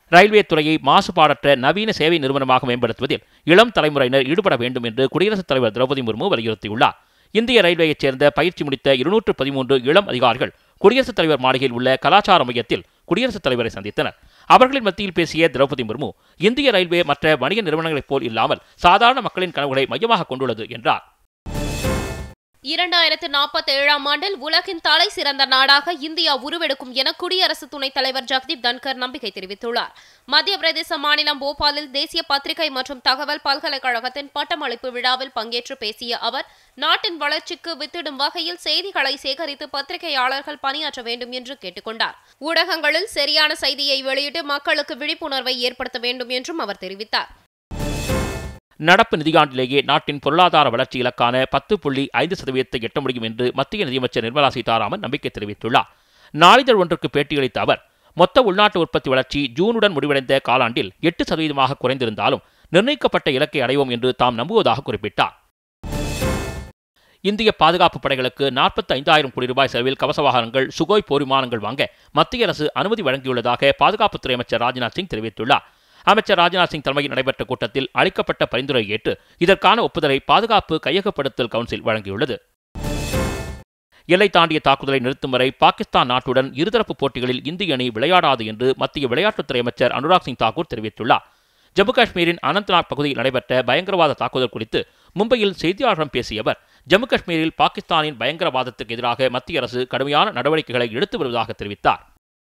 railway துறையை மாசுபாடற்ற நவீன சேவை நிறுவனமாக மேம்படுத்துவதில் இளம் தலைமுறையினர் ஈடுபட வேண்டும் என்று குடியரசுத் தலைவர் திரௌபதி முர்மு வலியுறுத்தியுள்ளார் இந்திய ரயில்வேயைச் சேர்ந்த பயிற்சி முடித்த இருநூற்று பதிமூன்று இளம் அதிகாரிகள் குடியரசுத் தலைவர் மாளிகையில் உள்ள கலாச்சார மையத்தில் குடியரசுத் தலைவரை சந்தித்தனர் அவர்களின் மத்தியில் பேசிய திரௌபதி முர்மு இந்திய ரயில்வே மற்ற வணிக நிறுவனங்களைப் போல் இல்லாமல் சாதாரண மக்களின் கனவுகளை மையமாக கொண்டுள்ளது என்றார் இரண்டாயிரத்து நாற்பத்தி ஏழாம் ஆண்டில் உலகின் தலை சிறந்த நாடாக இந்தியா உருவெடுக்கும் என குடியரசு துணைத் தலைவர் ஜக்தீப் தன்கர் நம்பிக்கை தெரிவித்துள்ளார் மத்திய பிரதேச மாநிலம் போபாலில் தேசிய பத்திரிகை மற்றும் தகவல் பல்கலைக்கழகத்தின் பட்டமளிப்பு விழாவில் பங்கேற்று பேசிய அவர் நாட்டின் வளர்ச்சிக்கு வித்திடும் வகையில் செய்திகளை சேகரித்து பத்திரிகையாளர்கள் பணியாற்ற வேண்டும் என்று கேட்டுக்கொண்டார் ஊடகங்களில் சரியான செய்தியை வெளியிட்டு மக்களுக்கு விழிப்புணர்வை ஏற்படுத்த வேண்டும் என்றும் அவர் தெரிவித்தார் நடப்பு நிதியாண்டிலேயே நாட்டின் பொருளாதார வளர்ச்சி இலக்கான பத்து புள்ளி ஐந்து சதவீதத்தை எட்ட முடியும் என்று மத்திய நிதியமைச்சர் நிர்மலா சீதாராமன் நம்பிக்கை தெரிவித்துள்ளார் நாளிதழ் ஒன்றுக்கு பேட்டியளித்த அவர் மொத்த உள்நாட்டு உற்பத்தி வளர்ச்சி ஜூனுடன் முடிவடைந்த காலாண்டில் எட்டு சதவீதமாக குறைந்திருந்தாலும் நிர்ணயிக்கப்பட்ட இலக்கை அடைவோம் என்று தாம் நம்புவதாக குறிப்பிட்டார் இந்திய பாதுகாப்பு படைகளுக்கு நாற்பத்தி ஐந்தாயிரம் கோடி ரூபாய் செலவில் கவச வாகனங்கள் சுகோய் போர் விமானங்கள் வாங்க மத்திய அரசு அனுமதி வழங்கியுள்ளதாக பாதுகாப்புத்துறை அமைச்சர் ராஜ்நாத் சிங் தெரிவித்துள்ளார் அமைச்சர் ராஜ்நாத் சிங் தலைமையில் நடைபெற்ற கூட்டத்தில் அளிக்கப்பட்ட பரிந்துரை ஏற்று இதற்கான ஒப்புதலை பாதுகாப்பு கையகப்படுத்தல் கவுன்சில் வழங்கியுள்ளது எல்லை தாண்டிய தாக்குதலை நிறுத்தும் வரை பாகிஸ்தான் நாட்டுடன் இருதரப்பு போட்டிகளில் இந்திய அணி விளையாடாது என்று மத்திய விளையாட்டுத்துறை அமைச்சர் அனுராக் சிங் தாக்கூர் தெரிவித்துள்ளார் ஜம்மு காஷ்மீரின் அனந்த்நாக் பகுதியில் நடைபெற்ற பயங்கரவாத தாக்குதல் குறித்து மும்பையில் செய்தியாளர்களிடம் பேசிய அவர் ஜம்மு காஷ்மீரில் பாகிஸ்தானின் பயங்கரவாதத்துக்கு எதிராக மத்திய அரசு கடுமையான நடவடிக்கைகளை எடுத்து வருவதாக தெரிவித்தார்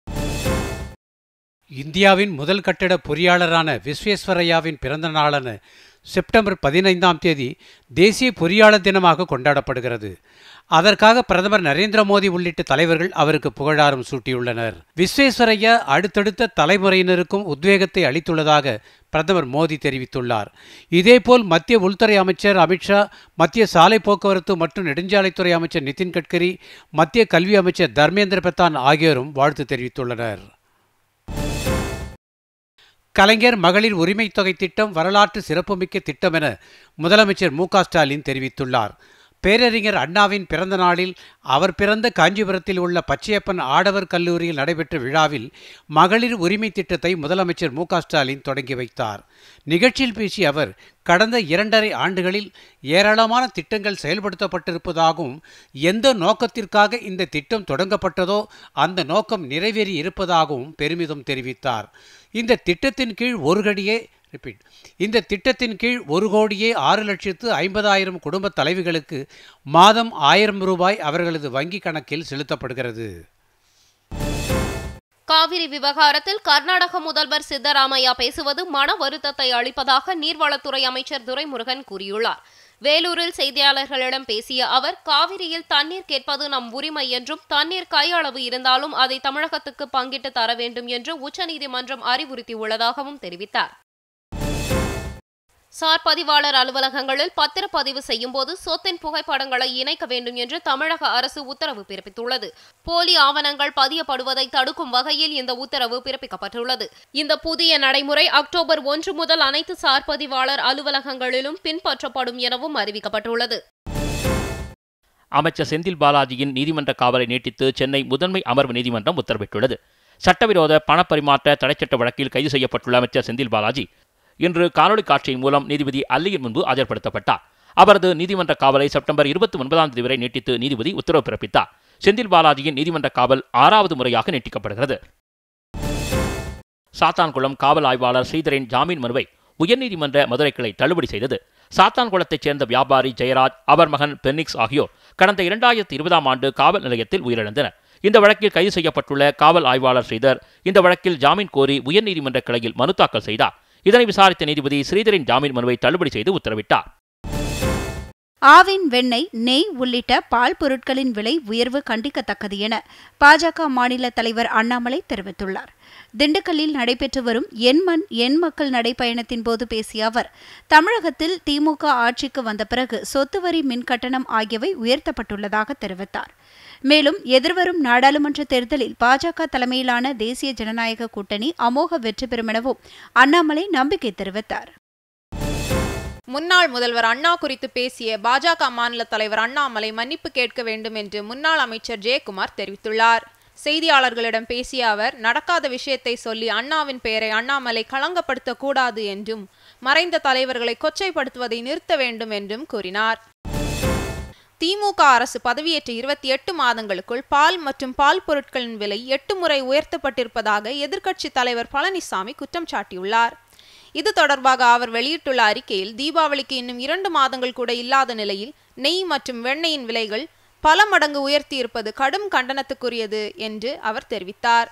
இந்தியாவின் முதல் கட்டிட பொறியாளரான விஸ்வேஸ்வரையாவின் பிறந்த நாளான செப்டம்பர் பதினைந்தாம் தேதி தேசிய பொறியாளர் தினமாக கொண்டாடப்படுகிறது அதற்காக பிரதமர் நரேந்திர மோடி உள்ளிட்ட தலைவர்கள் அவருக்கு புகழாரம் சூட்டியுள்ளனர் விஸ்வேஸ்வரையா அடுத்தடுத்த தலைமுறையினருக்கும் உத்வேகத்தை அளித்துள்ளதாக பிரதமர் மோடி தெரிவித்துள்ளார் இதேபோல் மத்திய உள்துறை அமைச்சர் அமித்ஷா மத்திய சாலை போக்குவரத்து மற்றும் நெடுஞ்சாலைத்துறை அமைச்சர் நிதின் கட்கரி மத்திய கல்வி அமைச்சர் தர்மேந்திர பிரதான் ஆகியோரும் வாழ்த்து தெரிவித்துள்ளனர் கலைஞர் மகளிர் உரிமை தொகை திட்டம் வரலாற்று சிறப்புமிக்க திட்டம் என முதலமைச்சர் மு ஸ்டாலின் தெரிவித்துள்ளார் பேரறிஞர் அண்ணாவின் பிறந்த நாளில் அவர் பிறந்த காஞ்சிபுரத்தில் உள்ள பச்சையப்பன் ஆடவர் கல்லூரியில் நடைபெற்ற விழாவில் மகளிர் உரிமை திட்டத்தை முதலமைச்சர் மு ஸ்டாலின் தொடங்கி வைத்தார் நிகழ்ச்சியில் பேசிய அவர் கடந்த இரண்டரை ஆண்டுகளில் ஏராளமான திட்டங்கள் செயல்படுத்தப்பட்டிருப்பதாகவும் எந்த நோக்கத்திற்காக இந்த திட்டம் தொடங்கப்பட்டதோ அந்த நோக்கம் நிறைவேறி இருப்பதாகவும் பெருமிதம் தெரிவித்தார் இந்த திட்டத்தின் கீழ் ஒரு கடியே ரிப்பீட் இந்த திட்டத்தின் கீழ் ஒரு கோடியே ஆறு லட்சத்து ஐம்பதாயிரம் குடும்ப தலைவிகளுக்கு மாதம் ஆயிரம் ரூபாய் அவர்களது வங்கி கணக்கில் செலுத்தப்படுகிறது காவிரி விவகாரத்தில் கர்நாடக முதல்வர் சித்தராமையா பேசுவது மன வருத்தத்தை அளிப்பதாக நீர்வளத்துறை அமைச்சர் துரைமுருகன் கூறியுள்ளார் வேலூரில் செய்தியாளர்களிடம் பேசிய அவர் காவிரியில் தண்ணீர் கேட்பது நம் உரிமை என்றும் தண்ணீர் கையளவு இருந்தாலும் அதை தமிழகத்துக்கு பங்கிட்டு தர வேண்டும் என்று உச்சநீதிமன்றம் அறிவுறுத்தியுள்ளதாகவும் தெரிவித்தார் சார் பதிவாளர் அலுவலகங்களில் பத்திரப்பதிவு செய்யும் போது சொத்தின் புகைப்படங்களை இணைக்க வேண்டும் என்று தமிழக அரசு உத்தரவு பிறப்பித்துள்ளது போலி ஆவணங்கள் பதியப்படுவதை தடுக்கும் வகையில் இந்த உத்தரவு பிறப்பிக்கப்பட்டுள்ளது இந்த புதிய நடைமுறை அக்டோபர் ஒன்று முதல் அனைத்து சார் பதிவாளர் அலுவலகங்களிலும் பின்பற்றப்படும் எனவும் அறிவிக்கப்பட்டுள்ளது அமைச்சர் செந்தில் பாலாஜியின் நீதிமன்ற காவலை நீட்டித்து சென்னை முதன்மை அமர்வு நீதிமன்றம் உத்தரவிட்டுள்ளது சட்டவிரோத பணப்பரிமாற்ற தடைச்சட்ட வழக்கில் கைது செய்யப்பட்டுள்ள அமைச்சர் செந்தில் பாலாஜி இன்று காணொலி காட்சியின் மூலம் நீதிபதி அல்லியின் முன்பு ஆஜர்படுத்தப்பட்டார் அவரது நீதிமன்ற காவலை செப்டம்பர் இருபத்தி ஒன்பதாம் தேதி வரை நீட்டித்து நீதிபதி உத்தரவு பிறப்பித்தார் செந்தில் பாலாஜியின் நீதிமன்ற காவல் ஆறாவது முறையாக நீட்டிக்கப்படுகிறது சாத்தான்குளம் காவல் ஆய்வாளர் ஸ்ரீதரின் ஜாமீன் மனுவை உயர்நீதிமன்ற மதுரை கிளை தள்ளுபடி செய்தது சாத்தான்குளத்தைச் சேர்ந்த வியாபாரி ஜெயராஜ் அவர் மகன் பென்னிக்ஸ் ஆகியோர் கடந்த இரண்டாயிரத்தி இருபதாம் ஆண்டு காவல் நிலையத்தில் உயிரிழந்தனர் இந்த வழக்கில் கைது செய்யப்பட்டுள்ள காவல் ஆய்வாளர் ஸ்ரீதர் இந்த வழக்கில் ஜாமீன் கோரி உயர்நீதிமன்ற கிளையில் மனு தாக்கல் செய்தார் இதனை விசாரித்த நீதிபதி ஸ்ரீதரின் ஜாமீன் மனுவை தள்ளுபடி செய்து உத்தரவிட்டார் ஆவின் வெண்ணெய் நெய் உள்ளிட்ட பால் பொருட்களின் விலை உயர்வு கண்டிக்கத்தக்கது என பாஜக மாநில தலைவர் அண்ணாமலை தெரிவித்துள்ளார் திண்டுக்கல்லில் நடைபெற்று வரும் என் மண் என் மக்கள் நடைப்பயணத்தின் போது பேசிய அவர் தமிழகத்தில் திமுக ஆட்சிக்கு வந்த பிறகு சொத்து வரி மின் கட்டணம் ஆகியவை உயர்த்தப்பட்டுள்ளதாக தெரிவித்தார் மேலும் எதிர்வரும் நாடாளுமன்ற தேர்தலில் பாஜக தலைமையிலான தேசிய ஜனநாயக கூட்டணி அமோக வெற்றி பெறும் எனவும் அண்ணாமலை நம்பிக்கை தெரிவித்தார் முன்னாள் முதல்வர் அண்ணா குறித்து பேசிய பாஜக மாநில தலைவர் அண்ணாமலை மன்னிப்பு கேட்க வேண்டும் என்று முன்னாள் அமைச்சர் ஜெயக்குமார் தெரிவித்துள்ளார் செய்தியாளர்களிடம் பேசிய அவர் நடக்காத விஷயத்தை சொல்லி அண்ணாவின் பெயரை அண்ணாமலை களங்கப்படுத்தக் கூடாது என்றும் மறைந்த தலைவர்களை கொச்சைப்படுத்துவதை நிறுத்த வேண்டும் என்றும் கூறினார் திமுக அரசு பதவியேற்ற இருபத்தி எட்டு மாதங்களுக்குள் பால் மற்றும் பால் பொருட்களின் விலை எட்டு முறை உயர்த்தப்பட்டிருப்பதாக எதிர்க்கட்சித் தலைவர் பழனிசாமி குற்றம் சாட்டியுள்ளார் இது தொடர்பாக அவர் வெளியிட்டுள்ள அறிக்கையில் தீபாவளிக்கு இன்னும் இரண்டு மாதங்கள் கூட இல்லாத நிலையில் நெய் மற்றும் வெண்ணெயின் விலைகள் பல மடங்கு உயர்த்தியிருப்பது கடும் கண்டனத்துக்குரியது என்று அவர் தெரிவித்தார்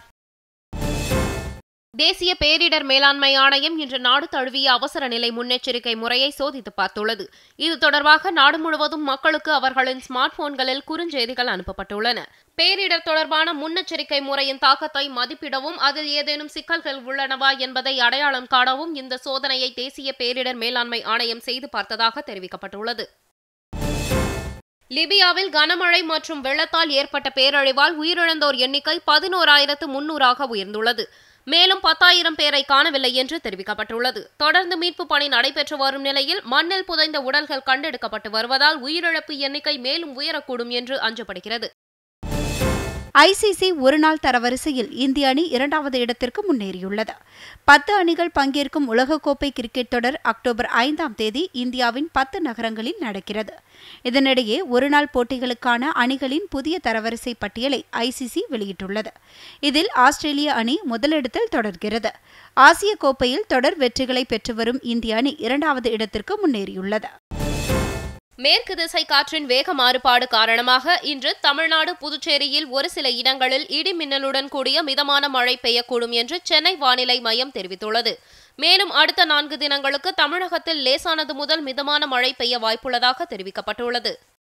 தேசிய பேரிடர் மேலாண்மை ஆணையம் இன்று நாடு தழுவிய அவசர நிலை முன்னெச்சரிக்கை முறையை சோதித்து பார்த்துள்ளது இது தொடர்பாக நாடு முழுவதும் மக்களுக்கு அவர்களின் ஸ்மார்ட் போன்களில் குறுஞ்செய்திகள் அனுப்பப்பட்டுள்ளன பேரிடர் தொடர்பான முன்னெச்சரிக்கை முறையின் தாக்கத்தை மதிப்பிடவும் அதில் ஏதேனும் சிக்கல்கள் உள்ளனவா என்பதை அடையாளம் காணவும் இந்த சோதனையை தேசிய பேரிடர் மேலாண்மை ஆணையம் செய்து பார்த்ததாக தெரிவிக்கப்பட்டுள்ளது லிபியாவில் கனமழை மற்றும் வெள்ளத்தால் ஏற்பட்ட பேரழிவால் உயிரிழந்தோர் எண்ணிக்கை பதினோராயிரத்து முன்னூறாக உயர்ந்துள்ளது மேலும் பத்தாயிரம் பேரை காணவில்லை என்று தெரிவிக்கப்பட்டுள்ளது தொடர்ந்து மீட்பு பணி நடைபெற்று வரும் நிலையில் மண்ணில் புதைந்த உடல்கள் கண்டெடுக்கப்பட்டு வருவதால் உயிரிழப்பு எண்ணிக்கை மேலும் உயரக்கூடும் என்று அஞ்சப்படுகிறது ஐசிசி ஒருநாள் தரவரிசையில் இந்திய அணி இரண்டாவது இடத்திற்கு முன்னேறியுள்ளது பத்து அணிகள் பங்கேற்கும் உலகக்கோப்பை கிரிக்கெட் தொடர் அக்டோபர் ஐந்தாம் தேதி இந்தியாவின் பத்து நகரங்களில் நடக்கிறது இதனிடையே ஒருநாள் போட்டிகளுக்கான அணிகளின் புதிய தரவரிசை பட்டியலை ஐசிசி வெளியிட்டுள்ளது இதில் ஆஸ்திரேலிய அணி முதலிடத்தில் தொடர்கிறது ஆசிய கோப்பையில் தொடர் வெற்றிகளை பெற்று வரும் இந்திய அணி இரண்டாவது இடத்திற்கு முன்னேறியுள்ளது மேற்கு திசை காற்றின் வேக மாறுபாடு காரணமாக இன்று தமிழ்நாடு புதுச்சேரியில் ஒரு சில இடங்களில் இடி மின்னலுடன் கூடிய மிதமான மழை பெய்யக்கூடும் என்று சென்னை வானிலை மையம் தெரிவித்துள்ளது மேலும் அடுத்த நான்கு தினங்களுக்கு தமிழகத்தில் லேசானது முதல் மிதமான மழை பெய்ய வாய்ப்புள்ளதாக தெரிவிக்கப்பட்டுள்ளது